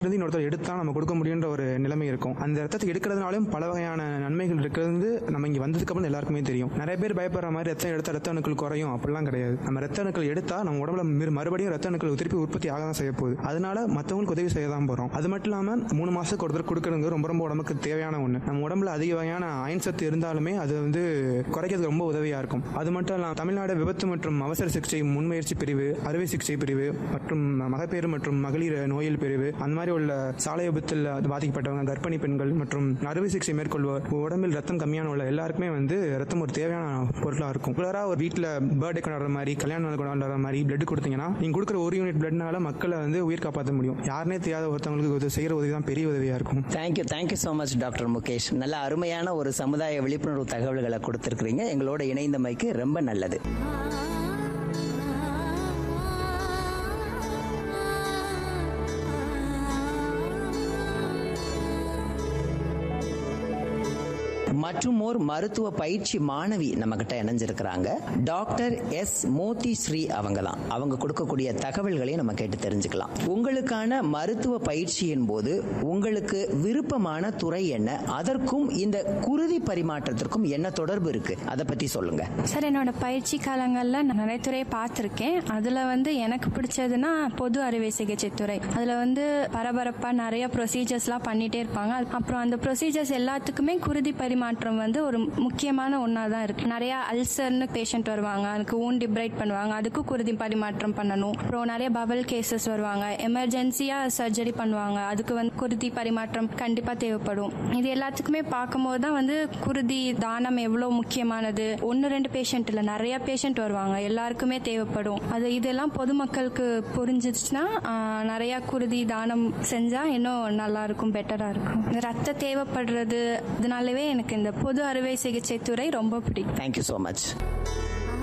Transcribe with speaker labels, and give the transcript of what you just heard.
Speaker 1: இருந்து இன்னொருத்தர் எடுத்தா நம்ம கொடுக்க முடியுன்ற ஒரு நிலைமை இருக்கும் அந்த ரத்தத்தை எடுக்கிறதுனாலும் பல வகையான நன்மைகள் இருக்கிறது நம்ம இங்க வந்ததுக்கு அப்புறம் எல்லாருக்குமே தெரியும் நிறைய பேர் பயப்படுற மாதிரி ரத்தம் எடுத்தா ரத்த அணுக்கள் குறையும் அப்படிலாம் கிடையாது நம்ம ரத்த அணுக்கள் எடுத்தா நம்ம உடம்புல மிரு- மறுபடியும் ரத்த அணுக்கள் திருப்பி உற்பத்தி ஆக தான் செய்ய போகுது அதனால மற்றவங்களுக்கு உதவி செய்ய தான் போறோம் அது மட்டும் இல்லாம மூணு மாசத்துக்கு ஒருத்தர் கொடுக்கறது ரொம்ப ரொம்ப உடம்புக்கு தேவையான ஒண்ணு நம்ம உடம்புல அதிக வகையான அயன் சத்து இருந்தாலுமே அது வந்து குறைக்கிறதுக்கு ரொம்ப உதவியா இருக்கும் அது மட்டும் இல்லாம தமிழ்நாடு விபத்து மற்றும் அவசர சிகிச்சை முன்முயற்சி பிரிவு அறுவை சிகிச்சை பிரிவு மற்றும் மகப்பேறு மற்றும் மகளிர் நோயல் பிரிவு அந்த மாதிரி உள்ள சாலை விபத்தில் பாதிக்கப்பட்டவங்க கர்ப்பிணி பெண்கள் மற்றும் அறுவை சிகிச்சை மேற்கொள்வோர் உடம்பில் ரத்தம் கம்மியான உள்ள எல்லாருக்குமே வந்து ரத்தம் ஒரு தேவையான பொருளாக இருக்கும் ரெகுலராக ஒரு வீட்டில் பர்த்டே கொண்டாடுற மாதிரி கல்யாண நாள் கொண்டாடுற மாதிரி பிளட் கொடுத்தீங்கன்னா நீங்கள் கொடுக்குற ஒரு யூனிட் பிளட்னால மக்களை வந்து உயிர் காப்பாற்ற முடியும் யாருனே தெரியாத ஒருத்தவங்களுக்கு உதவி செய்கிற உதவி தான் பெரிய உதவியாக இருக்கும்
Speaker 2: thank you thank you so much doctor Mukesh நல்ல அருமையான ஒரு சமுதாய விழிப்புணர்வு தகவல்களை கொடுத்துருக்கிறீங்க எங்களோட இணைந்தமைக்கு ரொம்ப நல்லது மற்றும் ஓர் மருத்துவ பயிற்சி மாணவி நம்ம கிட்ட இணைஞ்சிருக்கிறாங்க டாக்டர் எஸ் மோதி ஸ்ரீ அவங்க தான் அவங்க கொடுக்கக்கூடிய தகவல்களையும் நம்ம கேட்டு தெரிஞ்சுக்கலாம் உங்களுக்கான மருத்துவ பயிற்சியின் போது உங்களுக்கு விருப்பமான துறை என்ன அதற்கும் இந்த குருதி பரிமாற்றத்திற்கும் என்ன தொடர்பு இருக்கு அதை பத்தி சொல்லுங்க
Speaker 3: சார் என்னோட பயிற்சி காலங்களில் நான் நிறைய துறையை பார்த்துருக்கேன் அதில் வந்து எனக்கு பிடிச்சதுன்னா பொது அறுவை சிகிச்சை துறை அதில் வந்து பரபரப்பாக நிறைய ப்ரொசீஜர்ஸ்லாம் பண்ணிகிட்டே இருப்பாங்க அது- அப்புறம் அந்த ப்ரொசீஜர்ஸ் எல்லாத்துக்குமே குருதி பரிமாற்றம் வந்து ஒரு முக்கியமான ஒன்றா தான் இருக்குது நிறையா அல்சர்னு பேஷண்ட் வருவாங்க அதுக்கு ஊன் டிப்ரைட் பண்ணுவாங்க அதுக்கு குருதி பரிமாற்றம் பண்ணணும் அப்புறம் நிறைய பபல் கேசஸ் வருவாங்க எமர்ஜென்சியாக சர்ஜரி பண்ணுவாங்க அதுக்கு வந்து குருதி பரிமாற்றம் கண்டிப்பாக தேவைப்படும் இது எல்லாத்துக்குமே பார்க்கும்போது தான் வந்து குருதி தானம் எவ்வளோ முக்கியமானது ஒன்று ரெண்டு பேஷண்ட் இல்லை நிறைய பேஷண்ட் வருவாங்க எல்லாருக்குமே தேவைப்படும் அது இதெல்லாம் பொதுமக்களுக்கு புரிஞ்சிச்சுன்னா ஆஹ், நிறைய குருதி தானம் செஞ்சால் இன்னும் நல்லா இருக்கும் பெட்டராக இருக்கும் இந்த ரத்த தேவைப்படுறது இதனாலவே எனக்கு இந்த பொது அறுவை சிகிச்சை துறை ரொம்ப பிடிக்கும்
Speaker 2: தேங்க்யூ ஸோ மச்